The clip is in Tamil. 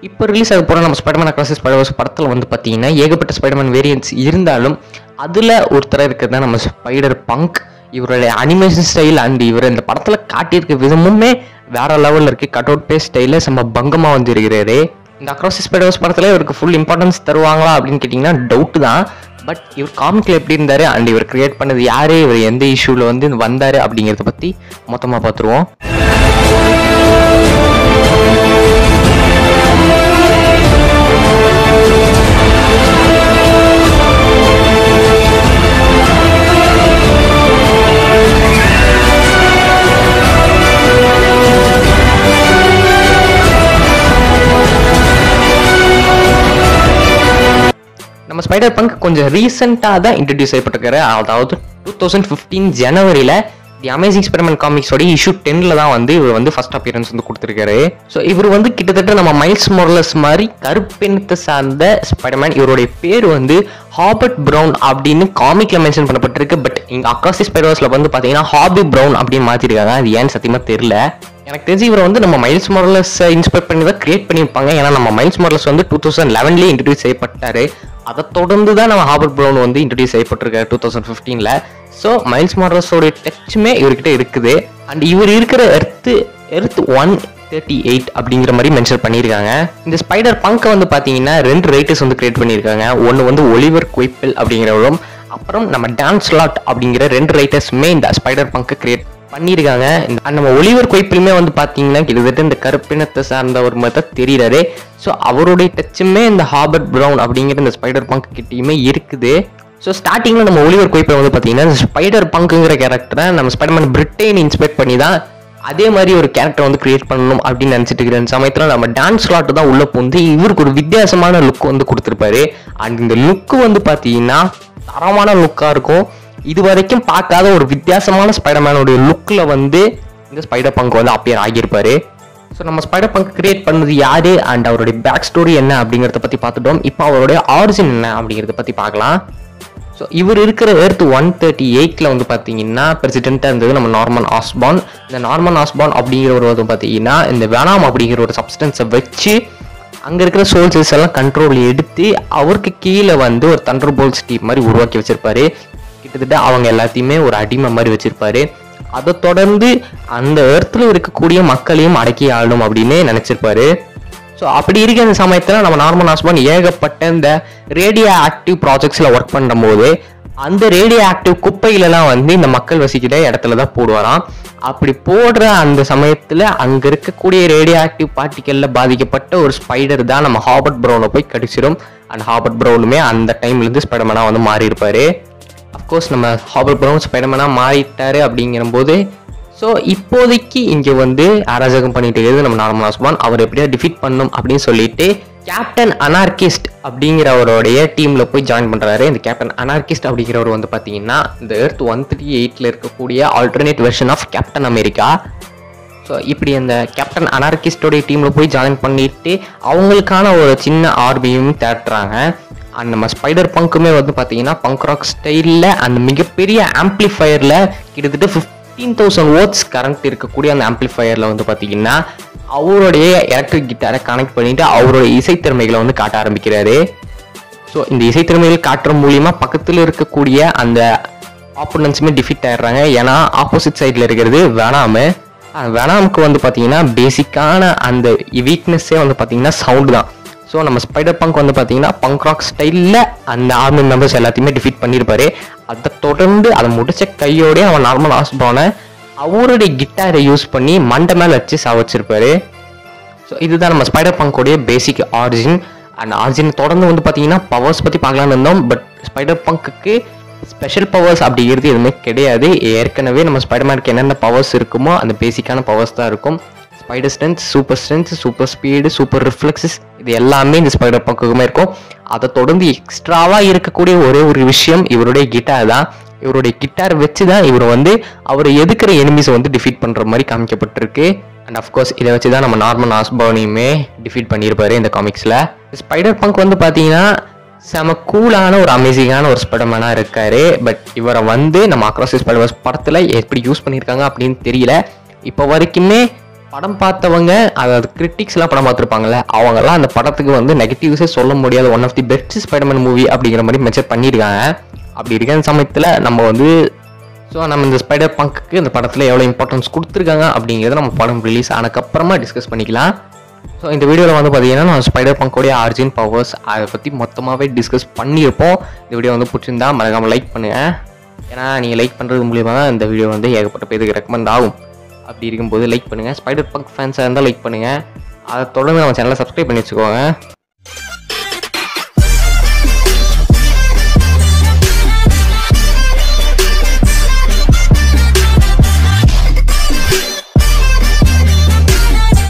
இப்போ ரிலீஸ் ஆக போகிற நம்ம ஸ்பைடர்மேன் அக்ராஸ் ஸ்பைடர்வர்ஸ் படத்தில் வந்து பார்த்தீங்கன்னா ஏகப்பட்ட ஸ்பைடர்மேன் வேரியன்ட்ஸ் இருந்தாலும் அதில் ஒருத்தராக இருக்கிறது தான் நம்ம ஸ்பைடர் பங்க் இவருடைய அனிமேஷன் ஸ்டைல் அண்ட் இவர் இந்த படத்தில் காட்டியிருக்க விதமுமே வேற லெவலில் இருக்கு கட் அவுட் பேஸ் ஸ்டைலில் செம்ம பங்கமாக வந்து இருக்கிறாரு இந்த அக்ராஸ் ஸ்பைடர்ஸ் படத்தில் இவருக்கு ஃபுல் இம்பார்ட்டன்ஸ் தருவாங்களா அப்படின்னு கேட்டிங்கன்னா டவுட் தான் பட் இவர் காமிக்கில் எப்படி இருந்தார் அண்ட் இவர் கிரியேட் பண்ணது யார் இவர் எந்த இஷ்யூவில் வந்து வந்தார் அப்படிங்கிறத பற்றி மொத்தமாக பார்த்துருவோம் நம்ம ஸ்பைடர் பங்க் கொஞ்சம் ரீசெண்டாக தான் இன்ட்ரடியூஸ் செய்யப்பட்டிருக்காரு அதாவது டூ தௌசண்ட் ஃபிஃப்டீன் ஜனவரியில் தி அமேசிங் ஸ்பெரிமெண்ட் காமிக்ஸோட இஷ்யூ டென்ல தான் வந்து இவர் வந்து ஃபர்ஸ்ட் அப்பியரன்ஸ் வந்து கொடுத்துருக்காரு ஸோ இவர் வந்து கிட்டத்தட்ட நம்ம மைல்ஸ் மொரலஸ் மாதிரி கருப்பினத்தை சார்ந்த ஸ்பைடர்மேன் இவருடைய பேர் வந்து ஹாபர்ட் ப்ரௌன் அப்படின்னு காமிக்ல மென்ஷன் பண்ணப்பட்டிருக்கு பட் இங்க அக்ராஸ் ஸ்பைடர்ஸ்ல வந்து பாத்தீங்கன்னா ஹாபி ப்ரௌன் அப்படின்னு மாத்திருக்காங்க அது ஏன்னு சத்தியமா தெரியல எனக்கு தெரிஞ்சு இவர் வந்து நம்ம மைல்ஸ் மொரலஸ் இன்ஸ்பெக்ட் பண்ணி தான் கிரியேட் பண்ணியிருப்பாங்க ஏன்னா நம்ம மைல்ஸ் மொரலஸ் வந்து டூ தௌசண்ட் லெவன்லேயே இன்ட்ரடியூஸ் செய்யப்பட்டாரு அதை தொடர்ந்து தான் நம்ம ஹாபர்ட் ப்ரௌன் வந்து இன்ட்ரடியூஸ் செய்யப்பட்டிருக்காரு டூ தௌசண்ட் ஃபிஃப்டீனில் ஸோ மைல்ஸ் மாரல்ஸோட டச்சுமே இவர்கிட்ட இருக்குது அண்ட் இவர் இருக்கிற earth earth one thirty eight அப்படிங்கிற மாதிரி மென்ஷன் பண்ணியிருக்காங்க இந்த ஸ்பைடர் பங்கை வந்து பார்த்தீங்கன்னா ரெண்டு ரைட்டர்ஸ் வந்து கிரியேட் பண்ணியிருக்காங்க ஒன்று வந்து ஒலிவர் குவைப்பில் அப்படிங்கிறவரும் அப்புறம் நம்ம டான்ஸ் லாட் அப்படிங்கிற ரெண்டு ரைட்டர்ஸுமே இந்த ஸ்பைடர் பங்கை கிரியேட் பண்ணியிருக்காங்க இந்த and நம்ம ஒலிவர் குவைப்பிலுமே வந்து பார்த்தீங்கன்னா கிட்டத்தட்ட இந்த கருப்பினத்தை சார்ந்த ஒரு மாதிரி தான் தெரியுறாரு ஸோ அவருடைய டச்சுமே இந்த ஹாபர்ட் ப்ரௌன் அப்படிங்கிற இந்த ஸ்பைடர் பங்க் கிட்டயுமே இருக்குது ஸோ ஸ்டார்டிங்கில் நம்ம ஒலிவர் குவைப்பில் வந்து பார்த்தீங்கன்னா இந்த ஸ்பைடர் பங்குங்கிற கேரக்டரை நம்ம ஸ்பைடர்மேன் பிரிட்டைன் இன்ஸ்பெக்ட் பண்ணி தான் அதே மாதிரி ஒரு கேரக்டர் வந்து கிரியேட் பண்ணணும் அப்படின்னு நினச்சிட்டு இருக்கிற சமயத்தில் நம்ம டான்ஸ் ஸ்லாட் தான் உள்ள புகுந்து இவருக்கு ஒரு வித்தியாசமான லுக் வந்து கொடுத்துருப்பாரு அண்ட் இந்த லுக்கு வந்து பார்த்தீங்கன்னா தரமான லுக்காக இருக்கும் இது வரைக்கும் பார்க்காத ஒரு வித்தியாசமான ஸ்பைடர்மேனுடைய லுக்கில் வந்து இந்த ஸ்பைடர் பங்க் வந்து அப்பியர் ஆகியிருப்பாரு ஸோ நம்ம ஸ்பைடர் பங்க் கிரியேட் பண்ணது யாரு அண்ட் அவருடைய பேக் ஸ்டோரி என்ன அப்படிங்கிறத பற்றி பார்த்துட்டோம் இப்போ அவருடைய ஆரிஜின் என்ன அப்படிங்கிறத பற்றி பார்க்கலாம் ஸோ இவர் இருக்கிற எர்த் ஒன் தேர்ட்டி எயிட்டில் வந்து பார்த்தீங்கன்னா பிரசிடெண்ட்டாக இருந்தது நம்ம நார்மன் ஆஸ்பான் இந்த நார்மன் ஆஸ்பான் அப்படிங்கிறவர் வந்து பார்த்தீங்கன்னா இந்த வேணாம் அப்படிங்கிற ஒரு சப்ஸ்டன்ஸை வச்சு அங்கே இருக்கிற சோல்ஜர்ஸ் எல்லாம் கண்ட்ரோல் எடுத்து அவருக்கு கீழே வந்து ஒரு தண்டர் போல்ஸ் டீம் மாதிரி உருவாக்கி வச்சிருப்பாரு கிட்டத்தட்ட அவங்க எல்லாத்தையுமே ஒரு அடிமை மாதிரி வச்சிருப்பாரு அதை தொடர்ந்து அந்த எர்த்தில் இருக்கக்கூடிய மக்களையும் அடக்கி ஆளணும் அப்படின்னு நினச்சிருப்பாரு ஸோ அப்படி இருக்க அந்த சமயத்தில் நம்ம நார்மல் ஹாஸ்பான் ஏகப்பட்ட இந்த ரேடியோ ஆக்டிவ் ப்ராஜெக்ட்ஸில் ஒர்க் பண்ணும்போது அந்த ரேடியோ ஆக்டிவ் குப்பையிலலாம் வந்து இந்த மக்கள் வசிக்கிற இடத்துல தான் போடுவாராம் அப்படி போடுற அந்த சமயத்தில் அங்கே இருக்கக்கூடிய ரேடியோ ஆக்டிவ் பார்ட்டிக்கலில் பாதிக்கப்பட்ட ஒரு ஸ்பைடர் தான் நம்ம ஹாபர்ட் ப்ரௌனை போய் கடிச்சிடும் அண்ட் ஹாபர்ட் ப்ரௌனுமே அந்த டைம்லேருந்து ஸ்பைடர்மேனாக வந்து மாறி இருப்பாரு அஃப்கோர்ஸ் நம்ம ஹாபர்ட் ப்ரௌன் ஸ்பைடர்மேனாக மாறிட்டாரு அப்படிங்கிறபோது ஸோ இப்போதைக்கு இங்கே வந்து அராஜகம் பண்ணிட்டு இருக்கிறது நம்ம நார்மல் ஹாஸ்பான் அவர் எப்படியா டிஃபீட் பண்ணும் அப்படின்னு சொல்லிட்டு கேப்டன் அனார்கிஸ்ட் அப்படிங்கிறவருடைய டீமில் போய் ஜாயின் பண்ணுறாரு இந்த கேப்டன் அனார்கிஸ்ட் அப்படிங்கிறவர் வந்து பார்த்தீங்கன்னா இந்த எர்த் ஒன் த்ரீ எயிட்டில் இருக்கக்கூடிய alternate version of Captain America so இப்படி அந்த கேப்டன் அனார்கிஸ்டோடைய டீமில் போய் ஜாயின் பண்ணிட்டு அவங்களுக்கான ஒரு சின்ன ஆர்மியும் தேட்டுறாங்க அண்ட் நம்ம ஸ்பைடர் பங்க்குமே வந்து பார்த்தீங்கன்னா பங்க் ராக் ஸ்டைலில் அந்த மிகப்பெரிய ஆம்ப்ளிஃபயரில் கிட்டத்தட்ட ஃபிஃப்டீன் தௌசண்ட் ஓட்ஸ் கரண்ட் இருக்கக்கூடிய அந்த ஆம்ப்ளிஃபயரில் வந்து பார்த்தீங்கன்னா அவருடைய எலக்ட்ரிக் கிட்டாரை கனெக்ட் பண்ணிட்டு அவருடைய இசைத்திறமைகளை வந்து காட்ட ஆரம்பிக்கிறாரு ஸோ இந்த இசைத்திறமைகள் காட்டுற மூலியமா பக்கத்தில் இருக்கக்கூடிய அந்த ஆப்போனன்ஸுமே டிஃபிட் ஆயிடுறாங்க ஏன்னா ஆப்போசிட் சைடில் இருக்கிறது வேணாமு வேணாமுக்கு வந்து பார்த்தீங்கன்னா பேசிக்கான அந்த வீக்னஸ்ஸே வந்து பார்த்தீங்கன்னா சவுண்டு தான் ஸோ நம்ம ஸ்பைடர் பங்க் வந்து பார்த்தீங்கன்னா பங்க் ராக் ஸ்டைலில் அந்த ஆர்மி மெம்பர்ஸ் எல்லாத்தையுமே டிஃபீட் பண்ணியிருப்பாரு அதை தொடர்ந்து அதை முடிச்ச கையோடய அவன் நார்மல் ஆஸ்பானை அவருடைய கிட்டாரை யூஸ் பண்ணி மண்டை மேலே வச்சு சாவச்சிருப்பாரு ஸோ இதுதான் நம்ம ஸ்பைடர் பங்கோடைய பேசிக் ஆரிஜின் அண்ட் ஆரிஜின் தொடர்ந்து வந்து பார்த்தீங்கன்னா பவர்ஸ் பற்றி பார்க்கலாம்னு இருந்தோம் பட் ஸ்பைடர் பங்குக்கு ஸ்பெஷல் பவர்ஸ் அப்படிங்கிறது எதுவுமே கிடையாது ஏற்கனவே நம்ம ஸ்பைடர்மேனுக்கு என்னென்ன பவர்ஸ் இருக்குமோ அந்த பேசிக்கான பவர்ஸ் தான் இருக்கும் spider strength super strength super speed super reflexes இது எல்லாமே இந்த ஸ்பைடர் பங்குக்குமே இருக்கும் அதை தொடர்ந்து எக்ஸ்ட்ராவாக இருக்கக்கூடிய ஒரே ஒரு விஷயம் இவருடைய கிட்டார் தான் இவருடைய கிட்டார் வச்சு தான் இவர் வந்து அவர் எதுக்குற எனிமிஸை வந்து டிஃபீட் பண்ணுற மாதிரி காமிக்கப்பட்டிருக்கு அண்ட் அஃப்கோர்ஸ் இதை வச்சு தான் நம்ம நார்மல் ஆஸ்பானையுமே டிஃபீட் பண்ணியிருப்பாரு இந்த காமிக்ஸில் ஸ்பைடர் பங்க் வந்து பார்த்தீங்கன்னா செம கூலான ஒரு அமேசிங்கான ஒரு ஸ்பைடர்மேனாக இருக்காரு பட் இவரை வந்து நம்ம அக்ராஸ் ஸ்பைடர்ஸ் படத்தில் எப்படி யூஸ் பண்ணியிருக்காங்க அப்படின்னு தெரியல இப்போ வரைக்குமே படம் பார்த்தவங்க அதாவது கிரிட்டிக்ஸ்லாம் படம் பார்த்துருப்பாங்கல்ல அவங்கெல்லாம் அந்த படத்துக்கு வந்து நெகட்டிவ்ஸே சொல்ல முடியாத one of the best spiderman movie அப்படிங்கிற மாதிரி மென்ஷன் பண்ணியிருக்காங்க அப்படி இருக்கிற சமயத்தில் நம்ம வந்து ஸோ நம்ம இந்த ஸ்பைடர் பங்க்குக்கு இந்த படத்தில் எவ்வளோ இம்பார்ட்டன்ஸ் கொடுத்துருக்காங்க அப்படிங்கிறத நம்ம படம் ரிலீஸ் ஆனதுக்கப்புறமா டிஸ்கஸ் பண்ணிக்கலாம் ஸோ இந்த வீடியோவில் வந்து பார்த்தீங்கன்னா நான் ஸ்பைடர் பங்கோடைய ஆர்ஜின் பவர்ஸ் அதை பற்றி மொத்தமாகவே டிஸ்கஸ் பண்ணியிருப்போம் இந்த வீடியோ வந்து பிடிச்சிருந்தா மறக்காமல் லைக் பண்ணுங்கள் ஏன்னா நீங்கள் லைக் பண்ணுறது மூலியமாக தான் இந்த வீடியோ வந்து ஏகப்பட்ட பேருக்கு ரெக்கமெண்ட் ஆகும் அப்படி இருக்கும்போது லைக் பண்ணுங்கள் ஸ்பைடர் பங்க் ஃபேன்ஸாக இருந்தால் லைக் பண்ணுங்கள் அதை தொடர்ந்து நம்ம சேனலை சப்ஸ்கிரைப் பண்ணி வச்சுக்கோங்க